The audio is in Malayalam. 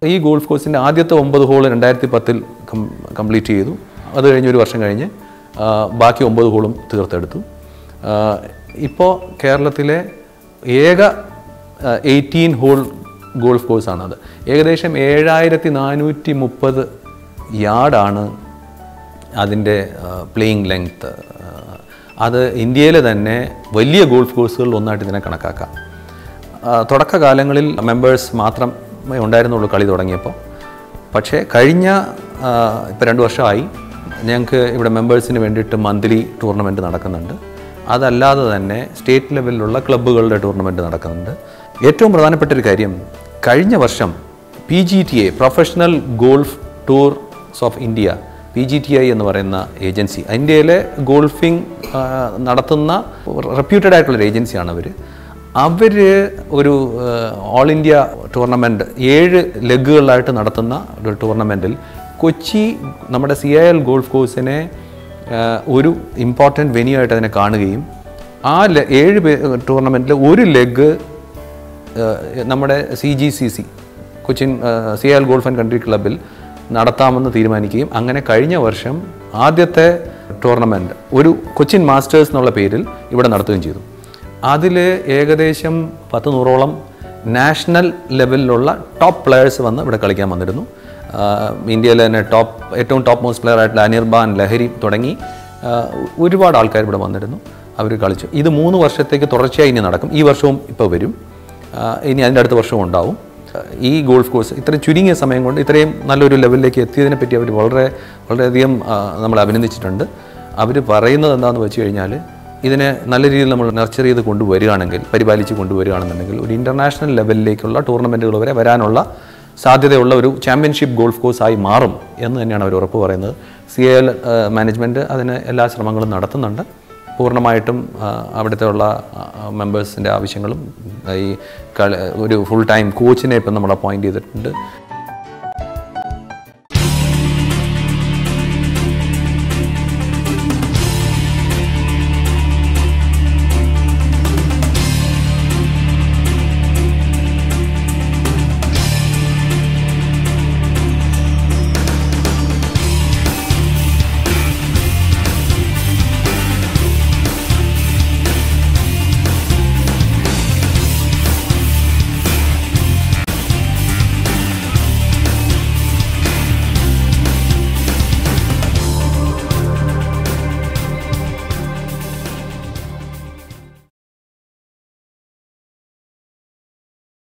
ഈ ഗോൾഫ് കോഴ്സിൻ്റെ ആദ്യത്തെ ഒമ്പത് ഹോൾ രണ്ടായിരത്തി പത്തിൽ കംപ്ലീറ്റ് ചെയ്തു അത് കഴിഞ്ഞ് ഒരു വർഷം കഴിഞ്ഞ് ആ, ബാക്കി ഒമ്പത് ഹോളും തീർത്തെടുത്തു ഇപ്പോൾ കേരളത്തിലെ ഏക എയ്റ്റീൻ ഹോൾ ഗോൾഫ് കോഴ്സാണത് ഏകദേശം ഏഴായിരത്തി നാനൂറ്റി മുപ്പത് യാർഡാണ് അതിൻ്റെ പ്ലേയിങ് ലെങ്ത്ത് അത് ഇന്ത്യയിലെ തന്നെ വലിയ ഗോൾഫ് കോഴ്സുകളിൽ ഒന്നായിട്ട് ഇതിനെ കണക്കാക്കാം ആ, തുടക്കകാലങ്ങളിൽ മെമ്പേഴ്സ് മാത്രമേ ഉണ്ടായിരുന്നുള്ളൂ കളി തുടങ്ങിയപ്പോൾ പക്ഷേ കഴിഞ്ഞ ഇപ്പോൾ രണ്ട് വർഷമായി ഞങ്ങൾക്ക് ഇവിടെ മെമ്പേഴ്സിന് വേണ്ടിയിട്ട് മന്ത്ലി ടൂർണമെൻറ്റ് നടക്കുന്നുണ്ട് അതല്ലാതെ തന്നെ സ്റ്റേറ്റ് ലെവലിലുള്ള ക്ലബ്ബുകളുടെ ടൂർണമെൻറ്റ് നടക്കുന്നുണ്ട് ഏറ്റവും പ്രധാനപ്പെട്ട ഒരു കാര്യം കഴിഞ്ഞ വർഷം P G T A professional golf tours of India P G T I എന്ന് പറയുന്ന ഏജൻസി ഇന്ത്യയിലെ ഗോൾഫിംഗ് ആ, നടത്തുന്ന റെപ്യൂട്ടഡ് ആയിട്ടുള്ള ഒരു ഏജൻസിയാണ് അവർ അവർ ഒരു ഓൾ ഇന്ത്യ ടൂർണമെൻറ്റ് ഏഴ് ലെഗുകളായിട്ട് നടത്തുന്ന ഒരു ടൂർണമെൻറ്റിൽ കൊച്ചി നമ്മുടെ സി ഐ എൽ ഗോൾഫ് കോഴ്സിനെ ആ, ഒരു ഇമ്പോർട്ടൻറ്റ് വെന്യൂ ആയിട്ട് അതിനെ കാണുകയും ആ ലെ- ഏഴ് ടൂർണമെൻറ്റിൽ ഒരു ലെഗ് നമ്മുടെ C G C C Cochin C L golf and country ക്ലബിൽ നടത്താമെന്ന് തീരുമാനിക്കുകയും അങ്ങനെ കഴിഞ്ഞ വർഷം ആദ്യത്തെ ടൂർണമെൻറ്റ് ഒരു കൊച്ചിൻ മാസ്റ്റേഴ്സ് എന്നുള്ള പേരിൽ ഇവിടെ നടത്തുകയും ചെയ്തു അതിൽ ഏകദേശം പത്ത് നൂറോളം നാഷണൽ ലെവലിലുള്ള ടോപ്പ് പ്ലെയേഴ്സ് വന്ന് ഇവിടെ കളിക്കാൻ വന്നിരുന്നു ആഹ് ഇന്ത്യയിലെ തന്നെ ടോപ്പ് ഏറ്റവും ടോപ്പ് മോസ്റ്റ് പ്ലെയർ ആയിട്ടുള്ള അനിർബാൻ ലഹരി തുടങ്ങി ആഹ് ഒരുപാട് ആൾക്കാർ ഇവിടെ വന്നിരുന്നു അവർ കളിച്ചു ഇത് മൂന്ന് വർഷത്തേക്ക് തുടർച്ചയായി ഇനി നടക്കും ഈ വർഷവും ഇപ്പോൾ വരും ആഹ് ഇനി അതിൻ്റെ അടുത്ത വർഷവും ഉണ്ടാവും ആഹ് ഈ ഗോൾഫ് കോഴ്സ് ഇത്രയും ചുരുങ്ങിയ സമയം കൊണ്ട് ഇത്രയും നല്ലൊരു ലെവലിലേക്ക് എത്തിയതിനെ പറ്റി അവർ വളരെ വളരെയധികം ആഹ് നമ്മളെ അഭിനന്ദിച്ചിട്ടുണ്ട് അവർ പറയുന്നത് എന്താണെന്ന് വെച്ച് കഴിഞ്ഞാൽ ഇതിനെ നല്ല രീതിയിൽ നമ്മൾ നർച്ചർ ചെയ്ത് കൊണ്ടുവരികയാണെങ്കിൽ പരിപാലിച്ച് കൊണ്ടുവരികയാണെന്നുണ്ടെങ്കിൽ ഒരു ഇൻ്റർനാഷണൽ ലെവലിലേക്കുള്ള ടൂർണമെൻറ്റുകൾ വരെ വരാനുള്ള സാധ്യതയുള്ള ഒരു ചാമ്പ്യൻഷിപ്പ് ഗോൾഫ് കോഴ്സായി മാറും എന്ന് തന്നെയാണ് അവർ ഉറപ്പ് പറയുന്നത് സി എൽ മാനേജ്മെൻറ്റ് അതിന് എല്ലാ ശ്രമങ്ങളും നടത്തുന്നുണ്ട് പൂർണ്ണമായിട്ടും ആ, അവിടുത്തെ ഉള്ള മെമ്പേഴ്സിൻ്റെ ആവശ്യങ്ങളും ഈ കളി ഒരു ഫുൾ ടൈം കോച്ചിനെ ഇപ്പം നമ്മൾ അപ്പോയിൻറ്റ് ചെയ്തിട്ടുണ്ട്